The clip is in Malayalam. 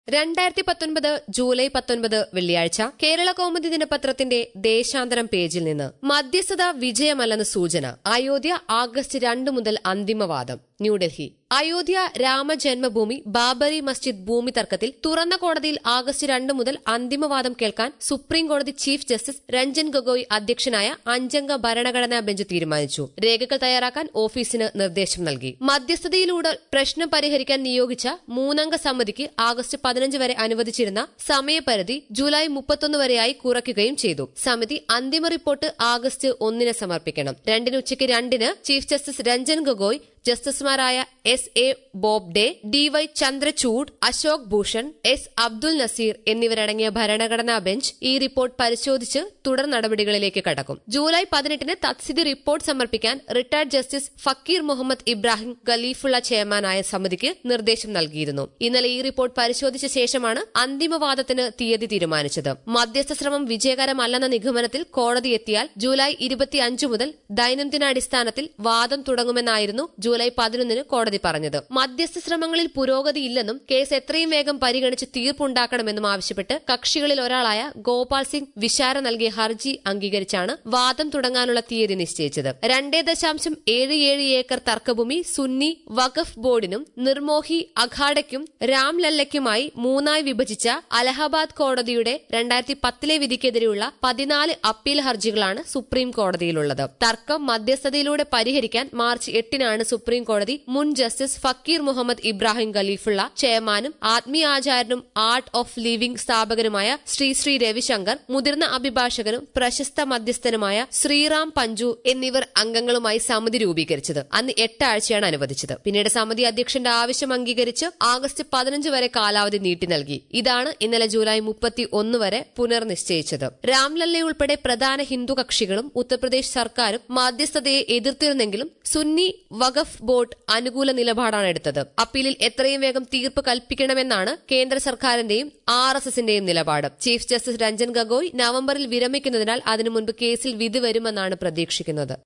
രണ്ടായിരത്തി പത്തൊൻപത് ജൂലൈ പത്തൊൻപത് വെള്ളിയാഴ്ച കേരള കൗമുദി ദിനപത്രത്തിന്റെ ദേശാന്തരം പേജിൽ നിന്ന് മധ്യസ്ഥത വിജയമല്ലെന്ന് സൂചന അയോധ്യ ആഗസ്റ്റ് രണ്ട് മുതൽ അന്തിമവാദം ന്യൂഡൽഹി അയോധ്യ രാമജന്മഭൂമി ബാബരി മസ്ജിദ് ഭൂമി തർക്കത്തിൽ തുറന്ന കോടതിയിൽ ആഗസ്റ്റ് രണ്ട് മുതൽ അന്തിമവാദം കേൾക്കാൻ സുപ്രീം കോടതി ചീഫ് ജസ്റ്റിസ് രഞ്ജൻ ഗൊഗോയ് അധ്യക്ഷനായ അഞ്ചംഗ ഭരണഘടനാ ബെഞ്ച് തീരുമാനിച്ചു രേഖകൾ തയ്യാറാക്കാൻ ഓഫീസിന് നിർദ്ദേശം നൽകി മധ്യസ്ഥതയിലൂടെ പ്രശ്നം പരിഹരിക്കാൻ നിയോഗിച്ച മൂന്നംഗ സമിതിക്ക് ആഗസ്റ്റ് പതിനഞ്ച് വരെ അനുവദിച്ചിരുന്ന സമയപരിധി ജൂലൈ മുപ്പത്തൊന്ന് വരെയായി കുറയ്ക്കുകയും ചെയ്തു സമിതി അന്തിമ റിപ്പോർട്ട് ആഗസ്റ്റ് ഒന്നിന് സമർപ്പിക്കണം രണ്ടിന് ഉച്ചയ്ക്ക് രണ്ടിന് ചീഫ് ജസ്റ്റിസ് രഞ്ജൻ ഗൊഗോയ് ജസ്റ്റിസുമാരായ S A Bobde D Y Chandrachud Ashok Bhushan S Abdul Nazeer എന്നിവരടങ്ങിയ ഭരണഘടനാ ബെഞ്ച് ഈ റിപ്പോർട്ട് പരിശോധിച്ച് തുടർ നടപടികളിലേക്ക് കടക്കും ജൂലൈ പതിനെട്ടിന് തത്സ്ഥിതി റിപ്പോർട്ട് സമർപ്പിക്കാൻ റിട്ടയർഡ് ജസ്റ്റിസ് ഫക്കീർ മുഹമ്മദ് ഇബ്രാഹിം ഖലീഫുള്ള ചെയർമാനായ സമിതിക്ക് നിർദ്ദേശം നൽകിയിരുന്നു ഇന്നലെ ഈ റിപ്പോർട്ട് പരിശോധിച്ച ശേഷമാണ് അന്തിമവാദത്തിന് തീയതി തീരുമാനിച്ചത് മധ്യസ്ഥ ശ്രമം വിജയകരമല്ലെന്ന നിഗമനത്തിൽ കോടതി എത്തിയാൽ ജൂലൈ ഇരുപത്തിയഞ്ച് മുതൽ ദൈനംദിനാടിസ്ഥാനത്തിൽ വാദം തുടങ്ങുമെന്നായിരുന്നു ജൂലൈ പതിനൊന്നിന് കോടതി പറഞ്ഞത് മധ്യസ്ഥ ശ്രമങ്ങളിൽ പുരോഗതിയില്ലെന്നും കേസ് എത്രയും വേഗം പരിഗണിച്ച് തീർപ്പുണ്ടാക്കണമെന്നും ആവശ്യപ്പെട്ട് കക്ഷികളിൽ ഒരാളായ ഗോപാൽ സിംഗ് വിശാര നൽകിയ ഹർജി അംഗീകരിച്ചാണ് വാദം തുടങ്ങാനുള്ള തീയതി നിശ്ചയിച്ചത് രണ്ടേ ദശാംശം ഏഴ് ഏഴ് ഏക്കർ തർക്കഭൂമി സുന്നി വഖഫ് ബോർഡിനും നിർമോഹി അഖാഡയ്ക്കും രാംലല്ലയ്ക്കുമായി മൂന്നായി വിഭജിച്ച അലഹബാദ് കോടതിയുടെ രണ്ടായിരത്തി പത്തിലെ വിധിക്കെതിരെയുള്ള പതിനാല് അപ്പീൽ ഹർജികളാണ് സുപ്രീം കോടതിയിലുള്ളത് തർക്കം മധ്യസ്ഥതയിലൂടെ പരിഹരിക്കാൻ മാർച്ച് എട്ടിനാണ് സുപ്രീം കോടതി മുൻ ജസ്റ്റിസ് ഫക്കീർ മുഹമ്മദ് ഇബ്രാഹിം ഖലീഫുള്ള ചെയർമാനും ആത്മീയാചാര്യനും ആർട്ട് ഓഫ് ലിവിംഗ് സ്ഥാപകനുമായ ശ്രീ ശ്രീ രവിശങ്കർ മുതിർന്ന അഭിഭാഷകനും പ്രശസ്ത മധ്യസ്ഥനുമായ ശ്രീറാം പഞ്ചു എന്നിവർ അംഗങ്ങളുമായി സമിതി രൂപീകരിച്ചത് അന്ന് എട്ടാഴ്ചയാണ് അനുവദിച്ചത് പിന്നീട് സമിതി അധ്യക്ഷന്റെ ആവശ്യം അംഗീകരിച്ച് ആഗസ്റ്റ് പതിനഞ്ച് വരെ കാലാവധി നീട്ടി നൽകി ഇതാണ് ഇന്നലെ ജൂലൈ മുപ്പത്തി ഒന്ന് വരെ പുനർനിശ്ചയിച്ചത് രാംലല്ല ഉൾപ്പെടെ പ്രധാന ഹിന്ദു കക്ഷികളും ഉത്തർപ്രദേശ് സർക്കാരും മധ്യസ്ഥതയെ എതിർത്തിരുന്നെങ്കിലും സുന്നി വഖഫ് ബോർഡ് അനുകൂല നിലപാടാണ് എടുത്തത് അപ്പീലിൽ എത്രയും വേഗം തീർപ്പ് കൽപ്പിക്കണമെന്നാണ് കേന്ദ്ര സർക്കാരിന്റെയും ആർ എസ് എസിന്റെയും നിലപാട് ചീഫ് ജസ്റ്റിസ് രഞ്ജൻ ഗഗോയ് നവംബറിൽ വിരമിക്കുന്നതിനാൽ അതിനു മുൻപ് കേസിൽ വിധി വരുമെന്നാണ് പ്രതീക്ഷിക്കുന്നത്